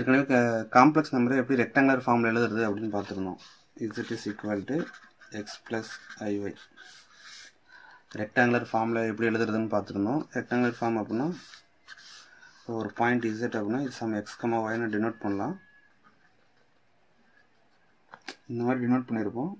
ஏற்கனவே காம்ப்ளெக்ஸ் நம்பரை எப்படி ரெக்டாங்குலர் ஃபார்மில் எழுதுறது அப்படின்னு பார்த்துருந்தோம் z is equal to x plus i y rectangular ஃபார்மில் எப்படி எழுதுறதுன்னு பார்த்துருந்தோம் ரெக்டாங்குலர் ஃபார்ம் அப்படின்னா இப்போ ஒரு பாயிண்ட் இசட் அப்படின்னா இது சம் எக்ஸ் கமா ஒய்னு டினோட் பண்ணலாம் இந்த மாதிரி டினோட் பண்ணியிருப்போம்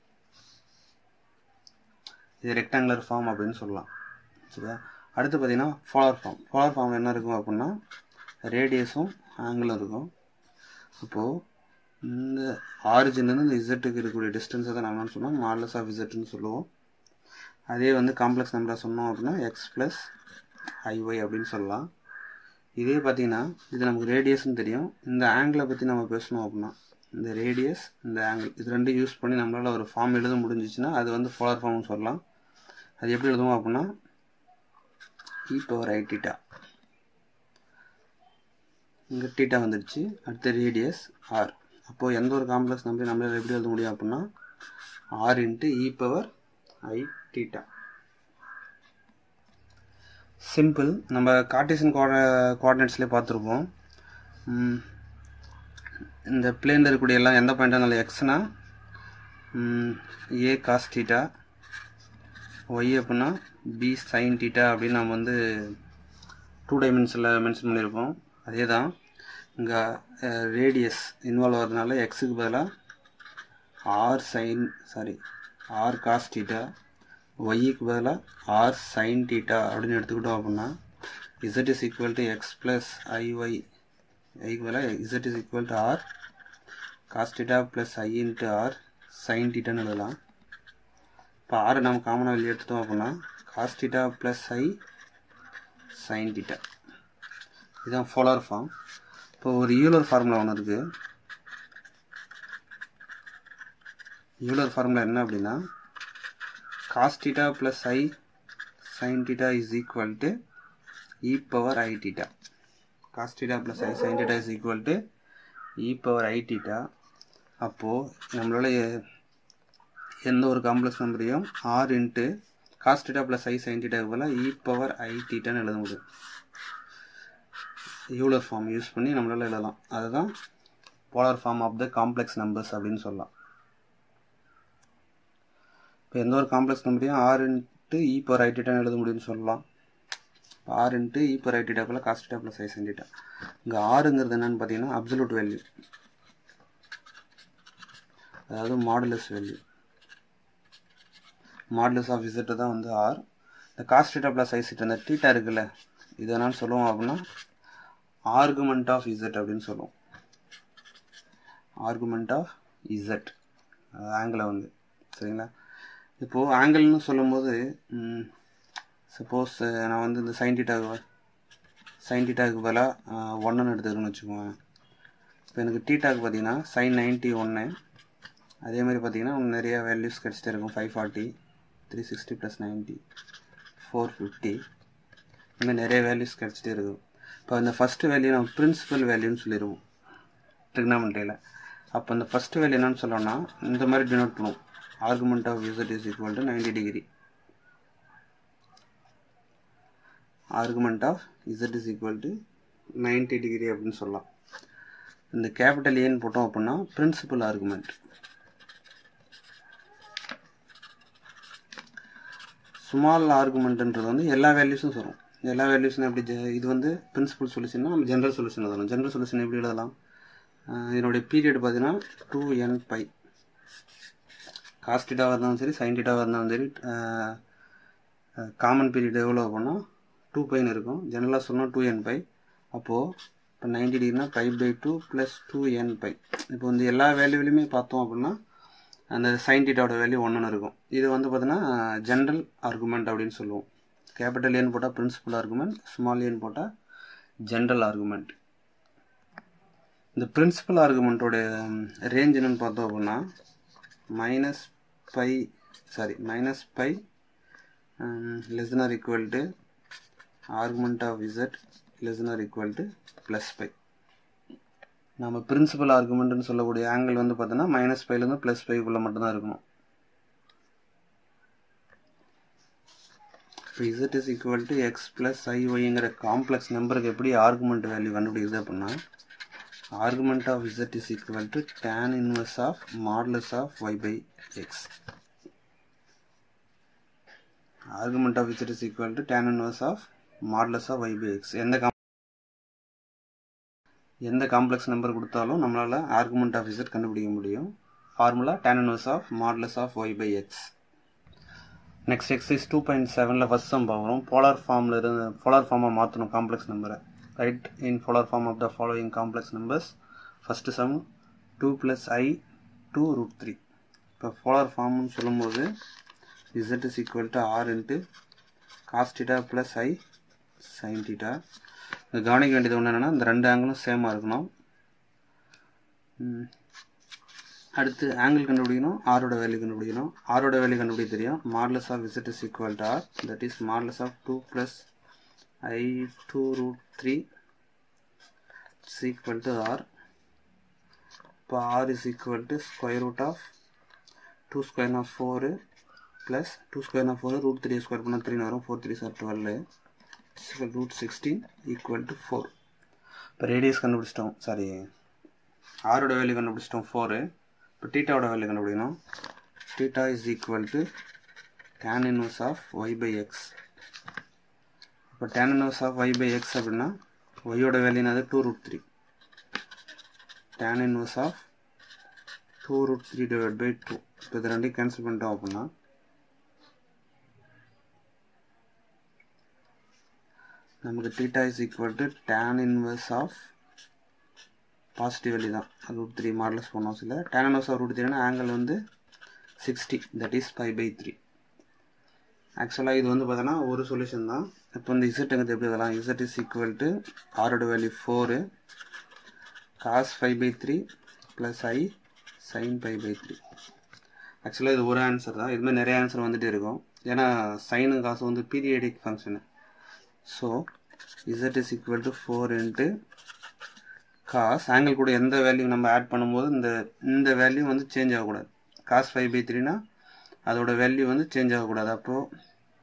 இது ரெக்டாங்குலர் ஃபார்ம் அப்படின்னு சொல்லலாம் சரியா அடுத்து பார்த்தீங்கன்னா ஃபாலர் ஃபார்ம் ஃபாலர் ஃபார்ம் என்ன இருக்கும் அப்படின்னா ரேடியஸும் ஆங்கிளும் இருக்கும் அப்போது இந்த ஆரிஜின்லேருந்து இந்த இசட்டுக்கு இருக்கக்கூடிய டிஸ்டன்ஸை தான் நம்ம என்ன சொன்னோம் மாடலஸ் ஆஃப் இசட்னு சொல்லுவோம் அதே வந்து காம்ப்ளெக்ஸ் நம்பராக சொன்னோம் அப்படின்னா எக்ஸ் ப்ளஸ் ஐஒய் அப்படின்னு சொல்லலாம் இதே பார்த்தீங்கன்னா இது நமக்கு ரேடியஸ்னு தெரியும் இந்த ஆங்கிளை பற்றி நம்ம பேசணும் அப்படின்னா இந்த ரேடியஸ் இந்த ஆங்கிள் இது ரெண்டும் யூஸ் பண்ணி நம்மளால் ஒரு ஃபார்ம் எழுத முடிஞ்சிச்சுன்னா அது வந்து ஃபாலர் ஃபார்ம்னு சொல்லலாம் அது எப்படி எழுதுவோம் அப்படின்னா இ பவர் ஐ டீட்டா இங்கே டீட்டா வந்துடுச்சு அடுத்த ரேடியஸ் ஆர் அப்போது எந்த ஒரு காம்ப்ளெக்ஸ் நம்பர் நம்மளால் எப்படி எழுத முடியும் அப்படின்னா r into e power i theta simple நம்ம கார்டீசியன் கோஆர்ட கோஆர்டினேட்ஸ்லேயே பார்த்துருப்போம் இந்த பிளேனில் இருக்கக்கூடிய எல்லாம் எந்த பாயிண்ட்டாக எக்ஸ்னா ஏ காஸ் டீட்டா ஒய் அப்படின்னா பி சைன் டீட்டா அப்படின்னு நம்ம வந்து டூ டைமென்ஷனில் மென்ஷன் பண்ணியிருப்போம் அதே தான் இங்கே ரேடியஸ் இன்வால்வ் ஆகிறதுனால எக்ஸுக்கு பதிலாக r sine sorry r cos theta ஒய்க்கு பதிலாக ஆர் சைன் டீட்டா அப்படின்னு எடுத்துக்கிட்டோம் அப்படின்னா z is equal to x plus i y ஐக்கு பதிலாக z is equal to r cos theta plus i into r sine டீட்டான்னு எழுதலாம் இப்போ ஆறு நம்ம காமனாக வெளியே எடுத்துட்டோம் அப்படின்னா cos theta plus i sine theta இதுதான் ஃபோலார் ஃபார்ம் இப்போ ஒரு யூலர் ஃபார்முலா ஒன்று இருக்குது யூலர் ஃபார்முலா என்ன அப்படின்னா cos theta plus i sine theta is equal to e power i theta cos theta plus i sine theta is equal to e power i theta அப்போது நம்மளால எந்த ஒரு காம்ப்ளெக்ஸ் நம்பரையும் r into cos theta plus i sine டீட்டாக்கு பதிலாக e power i டீட்டான்னு எழுத முடியும் யூலர் ஃபார்ம் யூஸ் பண்ணி நம்மளால் எழுதலாம் அதுதான் polar form of the complex numbers அப்படின்னு சொல்லலாம் இப்போ எந்த ஒரு காம்ப்ளெக்ஸ் நம்பரையும் r into e power i டீட்டான்னு எழுத முடியும்னு சொல்லலாம் r into e power i டீட்டாக்குள்ள cos theta plus i sine theta இங்கே ஆறுங்கிறது என்னன்னு பார்த்தீங்கன்னா அப்சல்யூட் வேல்யூ அதாவது modulus value modulus of z தான் வந்து ஆர் இந்த காஸ் டீட்டா ப்ளஸ் ஐசிட் அந்த டீட்டா இருக்குல்ல இது என்னன்னு சொல்லுவோம் அப்படின்னா ஆர்குமெண்ட் ஆஃப் இசட் அப்படின்னு சொல்லுவோம் ஆர்குமெண்ட் ஆஃப் இசட் ஆங்கிளை வந்து சரிங்களா இப்போது ஆங்கிள்னு சொல்லும்போது சப்போஸ் நான் வந்து இந்த சைன் டீட்டாக்கு சைன் டீட்டாக்கு பதிலாக ஒன்றுன்னு எடுத்துக்கிறேன்னு வச்சுக்கோங்க இப்போ எனக்கு டீட்டாக்கு பார்த்தீங்கன்னா சைன் நைன்ட்டி ஒன்று அதே மாதிரி பார்த்தீங்கன்னா நிறைய வேல்யூஸ் கிடச்சிட்டே இருக்கும் five forty three sixty plus ninety four fifty இதுமாதிரி நிறைய வேல்யூஸ் கிடச்சிட்டே இருக்கும் இப்போ அந்த ஃபஸ்ட்டு வேல்யூ நம்ம பிரின்சிபல் வேல்யூன்னு சொல்லிடுவோம் ட்ரிக்னாமெண்ட்ரியில் அப்போ அந்த ஃபஸ்ட்டு வேல்யூ என்னன்னு சொல்லணும்னா இந்த மாதிரி டினோட் பண்ணுவோம் ஆர்குமெண்ட் ஆஃப் யூசட் is equal to ninety degree argument of z is equal to ninety degree அப்படின்னு சொல்லலாம் இந்த கேபிட்டல் ஏன்னு போட்டோம் அப்படின்னா பிரின்சிபல் ஆர்குமெண்ட் ஸ்மால் ஆர்குமெண்ட்ன்றது வந்து எல்லா வேல்யூஸும் வரும் எல்லா வேல்யூஸும் எப்படி இது வந்து பிரின்சிபல் சொல்யூஷன்னா நம்ம ஜென்ரல் சொல்யூஷன் எழுதலாம் ஜென்ரல் சொல்யூஷன் எப்படி எழுதலாம் இதனுடைய பீரியட் பார்த்தீங்கன்னா டூ என் பை காஸ் டீட்டாவாக இருந்தாலும் சரி சைன் டீட்டாவாக இருந்தாலும் சரி காமன் பீரியட் எவ்வளோ அப்படின்னா டூ பைன்னு இருக்கும் ஜென்ரலாக சொன்னால் டூ என் பை அப்போது இப்போ நைன்டி டிகிரினா pi by two plus two n pi இப்போ வந்து எல்லா வேல்யூவிலையுமே பார்த்தோம் அப்படின்னா அந்த சைன் டீட்டாவோட வேல்யூ ஒன்றுன்னு இருக்கும் இது வந்து பார்த்தீங்கன்னா ஜென்ரல் ஆர்குமெண்ட் அப்படின்னு சொல்லுவோம் கேபிட்டல் ஏன் போட்டால் பிரின்சிபல் ஆர்குமெண்ட் ஸ்மால் ஏன் போட்டால் ஜென்ரல் ஆர்குமெண்ட் இந்த பிரின்சிபல் ஆர்குமெண்ட்டோட ரேஞ்ச் என்னன்னு பார்த்தோம் அப்படின்னா minus pi sorry minus pi less or equal to argument of z less or equal to plus pi நம்ம பிரின்சிபல் ஆர்குமெண்ட்னு சொல்லக்கூடிய ஆங்கிள் வந்து பார்த்தோன்னா மைனஸ் பைலேருந்து ப்ளஸ் ஃபைவ்க்குள்ளே மட்டும்தான் இருக்கணும் இப்போ z is equal to x plus ஐஒய்ங்கிற காம்ப்ளெக்ஸ் நம்பருக்கு எப்படி ஆர்குமெண்ட் வேல்யூ கண்டுபிடிக்குது அப்படின்னா argument of z is equal to tan inverse of modulus of y by x argument of z is equal to tan inverse of modulus of y by x எந்த com- எந்த complex number கொடுத்தாலும் நம்மளால் argument of z கண்டுபிடிக்க முடியும் formula tan inverse of modulus of y by x next exercise two point செவனில் first sum பார்க்குறோம் polar ஃபார்மில் இருந்து போலார் ஃபார்மாக மாற்றணும் காம்ப்ளெக்ஸ் நம்பரை write in polar form of the following complex numbers first sum two plus i two root three இப்போ போலார் ஃபார்ம்னு சொல்லும்போது z is equal to r into cos theta plus i sine theta இங்க கவனிக்க வேண்டியது ஒன்று என்னென்னா இந்த ரெண்டு ஆங்கிளும் சேமாக இருக்கணும் ம். அடுத்து ஆங்கிள் கண்டுபிடிக்கணும் ஆரோட வேல்யூ கண்டுபிடிக்கணும் ஆரோட வேல்யூ கண்டுபிடிக்க தெரியும் modulus of z is equal to r that is modulus of two plus i two root three is equal to r இப்போ r is equal to square root of two square of four plus two square of four root three square பண்ணால் three வரும் four three sir twelve root sixteen equal to four இப்போ radius கண்டுபிடிச்சிட்டோம் sorry ஆரோட value கண்டுபிடிச்சிட்டோம் four இப்போ டீட்டாவோட value கண்டுபிடிக்கணும் theta is equal to tan inverse of y by x இப்போ tan inverse of y by x அப்படின்னா ஒய்யோட வேல்யூனாது two root three tan inverse of two root three divide by two இப்போ இது ரெண்டையும் கேன்சல் பண்ணிட்டோம் அப்படின்னா நமக்கு theta is equal to tan inverse of positive value தான் ரூட் த்ரீ மாடலஸ் பண்ணோம் சில டேன் இன்வர்ஸ் ஆஃப் ரூட் த்ரீனா ஆங்கிள் வந்து sixty that is five by three ஆக்சுவலாக இது வந்து பார்த்தோன்னா ஒரு சொல்யூஷன் தான் இப்போ இந்த இசட்டுங்கிறது எப்படி வரலாம் இசட் இஸ் ஈக்குவல் டு ஆரோட value four cos five by three plus i sine five by three ஆக்சுவலாக இது ஒரு ஆன்சர் தான் இதுமாதிரி நிறைய ஆன்சர் வந்துகிட்டே இருக்கும் ஏன்னா சைனு காசு வந்து periodic function so z is equal to four into cos angle கூட எந்த வேல்யூ நம்ம ஆட் பண்ணும்போது இந்த இந்த வேல்யூ வந்து சேஞ்ச் ஆகக்கூடாது காஸ் ஃபைவ் பை த்ரீனா அதோட வேல்யூ வந்து சேஞ்ச் ஆகக்கூடாது அப்போது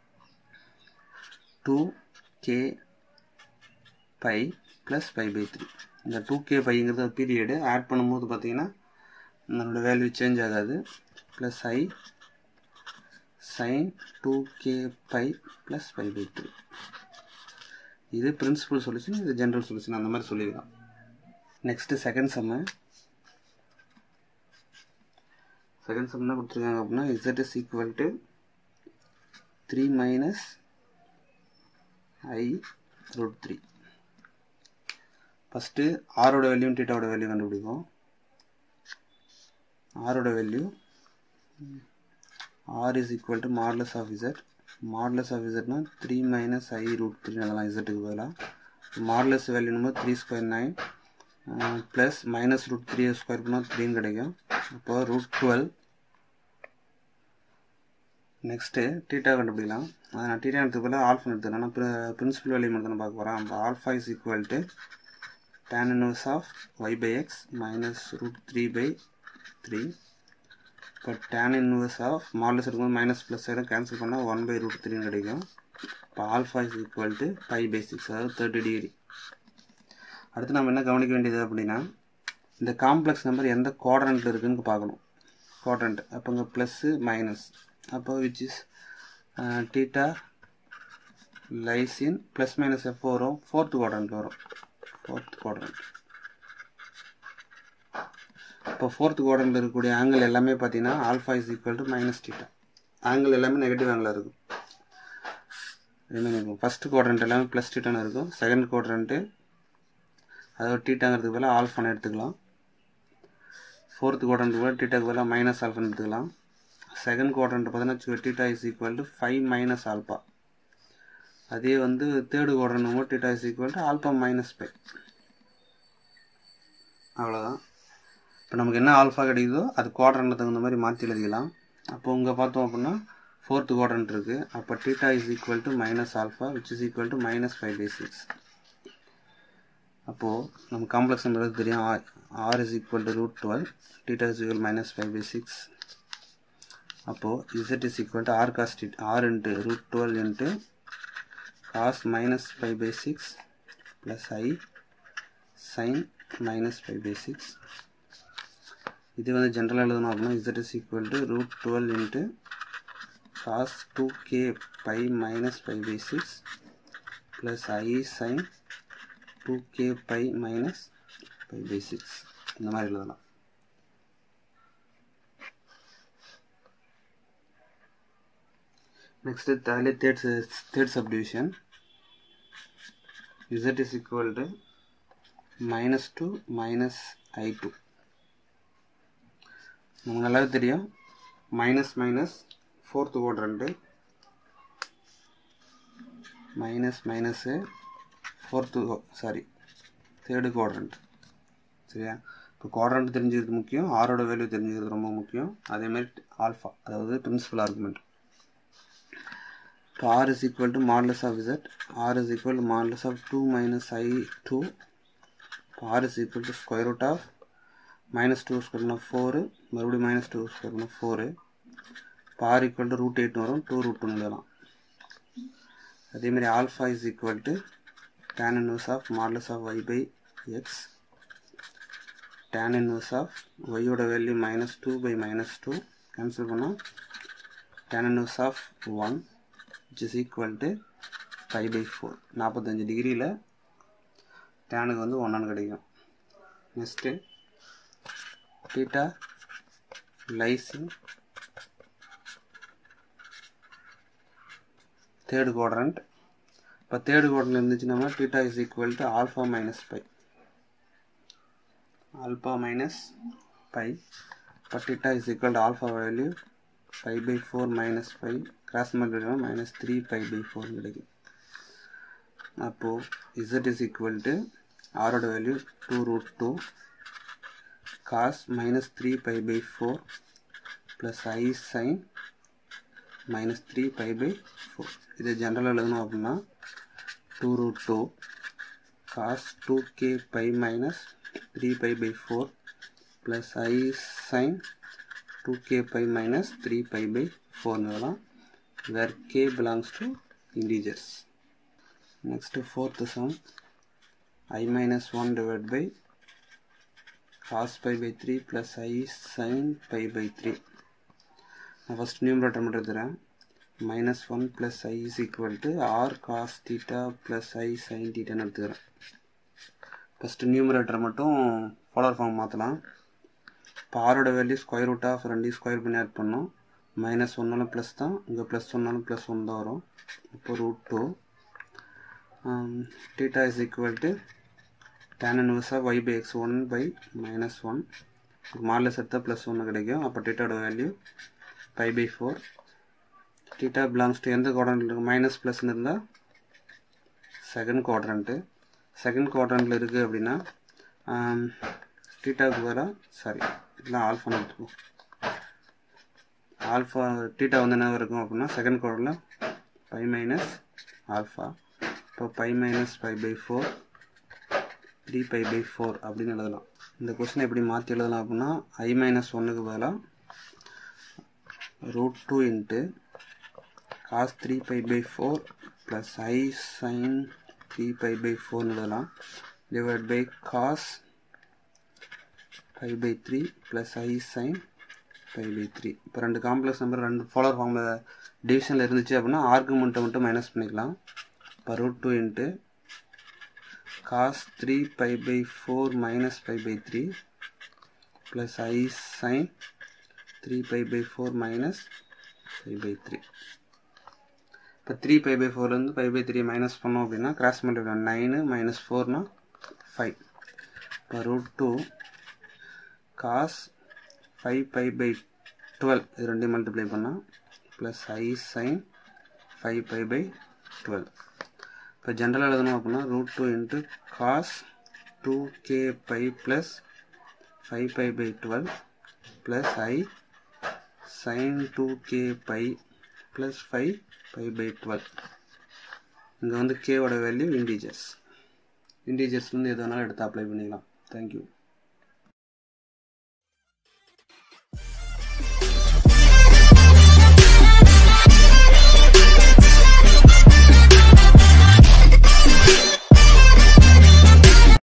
two k pi plus five by three இந்த டூ கே பைங்கிறது ஒரு பீரியடு ஆட் பண்ணும்போது பார்த்தீங்கன்னா நம்மளோட வேல்யூ சேஞ்ச் ஆகாது plus i sine two k pi plus five by three இது பிரின்சிபல் சொல்யூஷன் இது ஜென்ரல் சொல்யூஷன் அந்த மாதிரி சொல்லிடலாம் நெக்ஸ்ட்டு செகண்ட் செம்மு செகண்ட் சம் என்ன கொடுத்துருக்காங்க அப்படின்னா z is equal to three minus i root three first ஆரோட வேல்யூ டீட்டாவோட வேல்யூ கண்டுபிடிப்போம் ஆரோட value r is equal to modulus of z modulus of இசட்னா three minus i root three அதெல்லாம் இசட்டுக்கு பதிலாக மாடலஸ் வேல்யூ நம்ம three square nine plus minus root three square பண்ணால் த்ரீன்னு கிடைக்கும் அப்போ ரூட் டுவெல் நெக்ஸ்ட்டு டீட்டா கண்டுபிடிக்கலாம் அதை நான் டீட்டா எடுத்துக்கு பதிலாக ஆல்ஃபா எடுத்துக்கலாம் நான் பிரின்சிபல் வேல்யூ மட்டும் பார்க்க போகிறேன் அப்போ alpha is equal to tan inverse of y by x minus root three by three இப்போ tan inverse ஆஃப் மாடலஸ் இருக்கும்போது மைனஸ் ப்ளஸ் சைடும் கேன்சல் பண்ணால் ஒன் பை ரூட் த்ரீன்னு கிடைக்கும் இப்போ alpha is equal to five by six அதாவது thirty degree அடுத்து நம்ம என்ன கவனிக்க வேண்டியது அப்படின்னா இந்த காம்ப்ளெக்ஸ் நம்பர் எந்த குவாட்ரண்ட்டில் இருக்குன்னு பார்க்கணும் குவாட்ரண்ட் அப்போ இங்கே ப்ளஸ்ஸு மைனஸ் அப்போ which is theta lies in plus minus எப்போ வரும் ஃபோர்த் குவாட்ரண்ட் வரும் ஃபோர்த் குவாட்ரண்ட் இப்போ ஃபோர்த் குவாட்ரண்ட்டில் இருக்கக்கூடிய ஆங்கிள் எல்லாமே பார்த்தீங்கன்னா alpha is equal to minus theta angle எல்லாமே நெகட்டிவ் ஆங்கிளாக இருக்கும் இருக்கும் ஃபஸ்ட் குவாட்ரண்ட் எல்லாமே ப்ளஸ் டீட்டான்னு இருக்கும் செகண்ட் குவாட்ரண்ட்டு அதாவது டீட்டாங்கிறதுக்கு பதிலாக ஆல்ஃபான்னு எடுத்துக்கலாம் ஃபோர்த் குவாட்ரண்ட்டுக்கு பதிலாக டீட்டாக்கு பதிலாக மைனஸ் ஆல்ஃபான்னு எடுத்துக்கலாம் செகண்ட் குவாட்ரண்ட் பார்த்தீங்கன்னா theta is equal to five minus alpha அதே வந்து தேர்டு குவாட்ரண்ட் போது theta is equal to alpha minus five அவ்வளோதான் இப்போ நமக்கு என்ன ஆல்ஃபா கிடைக்குதோ அது குவாட்ரண்ட்டுக்கு தகுந்த மாதிரி மாற்றி எழுதிக்கலாம் அப்போ இங்கே பார்த்தோம் அப்படின்னா ஃபோர்த் குவாட்ரண்ட் இருக்குது அப்போ theta is equal to minus alpha which is equal to minus five by six அப்போது நம்ம காம்ப்ளெக்ஸ் நம்பர் தெரியும் r r is equal to root twelve theta is equal minus five by six அப்போது z is equal to r cos theta r into root twelve into cos minus five by six plus i sine minus five by six இது வந்து ஜென்ரலாக எழுதணும் அப்படின்னா z is equal to root twelve into cos two k pi minus five by six plus i sine two k pi minus five by six இந்த மாதிரி எழுதலாம் next அதிலே third third subdivision z is equal to minus 2 minus i2 நமக்கு நல்லாவே தெரியும் minus minus fourth quadrant minus minus fourth sorry third quadrant சரியா இப்போ quadrant தெரிஞ்சுக்கிறது முக்கியம் ஆரோட வேல்யூ தெரிஞ்சுக்கிறது ரொம்ப முக்கியம் அதேமாதிரி ஆல்ஃபா அதாவது principal argument So r is equal to modulus of z. r is equal to modulus of 2 minus i2. So r is equal to square root of minus 2 square root of 4. மறுபடியும் minus 2 square root of 4. இப்போ r equal to root 8 வரும் 2 root 2 எழுதலாம் அதே மாதிரி alpha is equal to tan inverse of modulus of y by x tan inverse of y ஓட value minus 2 by minus 2 cancel பண்ணால் tan inverse of 1 which is equal to five by four நாற்பத்தஞ்சு டிகிரியில் டேனுக்கு வந்து ஒன்றான்னு கிடைக்கும் next theta lies in third quadrant இப்போ third quadrant இருந்துச்சுன்னா theta is equal to alpha minus pi alpha minus pi இப்போ theta is equal to alpha value five by four minus five cross multiple minus three five by four கிடைக்கும் அப்போது z is equal to ஆரோட value two root two cos minus three five by four plus i sine minus three five by four இது ஜென்ரலாக எழுதணும் அப்படின்னா two root two cos two k pi minus three five by four plus i sine 2k pi minus 3 pi by 4 எழுதலாம் where k belongs to integers next fourth sum i minus 1 divided by cos pi by 3 plus i sin pi by 3 நான் first numerator மட்டும் எடுத்துகிறேன் minus one plus i is equal to r cos theta plus i sine தீட்டான்னு எடுத்துக்கிறேன் first numerator மட்டும் polar form மாற்றலாம் இப்போ ஆரோட value square root of ரெண்டையும் ஸ்கொயர் பண்ணி ஆட் பண்ணோம் மைனஸ் ஒன்னாலும் ப்ளஸ் தான் இங்கே ப்ளஸ் ஒன்னாலும் ப்ளஸ் ஒன் தான் வரும் இப்போ root two theta is equal to tan இன்வர்ஸாக y by x one by minus one modulus எடுத்தால் ப்ளஸ் ஒன்று கிடைக்கும் அப்போ டீட்டாவோட value five by four theta belongs to எந்த குவாட்ரண்ட்டில் இருக்குது மைனஸ் ப்ளஸ்னு இருந்தால் செகண்ட் குவாட்ரண்ட்டு செகண்ட் குவாட்ரண்ட்டில் இருக்குது அப்படின்னா டீட்டாவுக்கு பதிலாக சாரி இல்லை ஆல்ஃபான்னு எடுத்துக்குவோம் ஆல்ஃபா டீட்டா வந்து என்ன இருக்கும் அப்படின்னா செகண்ட் குவார்டரில் ஃபைவ் மைனஸ் ஆல்ஃபா இப்போ five minus five by four three five by four அப்படின்னு எழுதலாம் இந்த கொஸ்டினை எப்படி மாற்றி எழுதலாம் அப்படின்னா ஐ மைனஸ் ஒன்றுக்கு பதிலாக root two into cos three five by four plus i sine three five by ஃபோர்னு எழுதலாம் divide by cos five by three plus i sine five by three இப்போ ரெண்டு காம்ப்ளெக்ஸ் நம்பர் ரெண்டு ஃபாலோவர் ஃபார்மில் டிவிஷனில் இருந்துச்சு அப்படின்னா ஆர்குமெண்ட்டை மட்டும் மைனஸ் பண்ணிக்கலாம் இப்போ root two into cos three five by four minus five by three plus i sine three five by four minus five by three இப்போ த்ரீ ஃபைவ் பை ஃபோர்லேருந்து ஃபைவ் பை த்ரீ மைனஸ் பண்ணோம் அப்படின்னா cross multiple nine minus ஃபோர்னா five இப்போ root two cos five pi by twelve இது ரெண்டையும் multiply பண்ணால் plus i sine five pi by twelve இப்போ ஜென்ரலாக எழுதணும் அப்படின்னா root two into cos two k pi plus five pi by twelve plus i sine two k pi plus five pi by twelve இங்கே வந்து கேவோட value integers இண்டீஜர்ஸ்லேருந்து எது வேணாலும் எடுத்து apply பண்ணிக்கலாம் தேங்க்யூ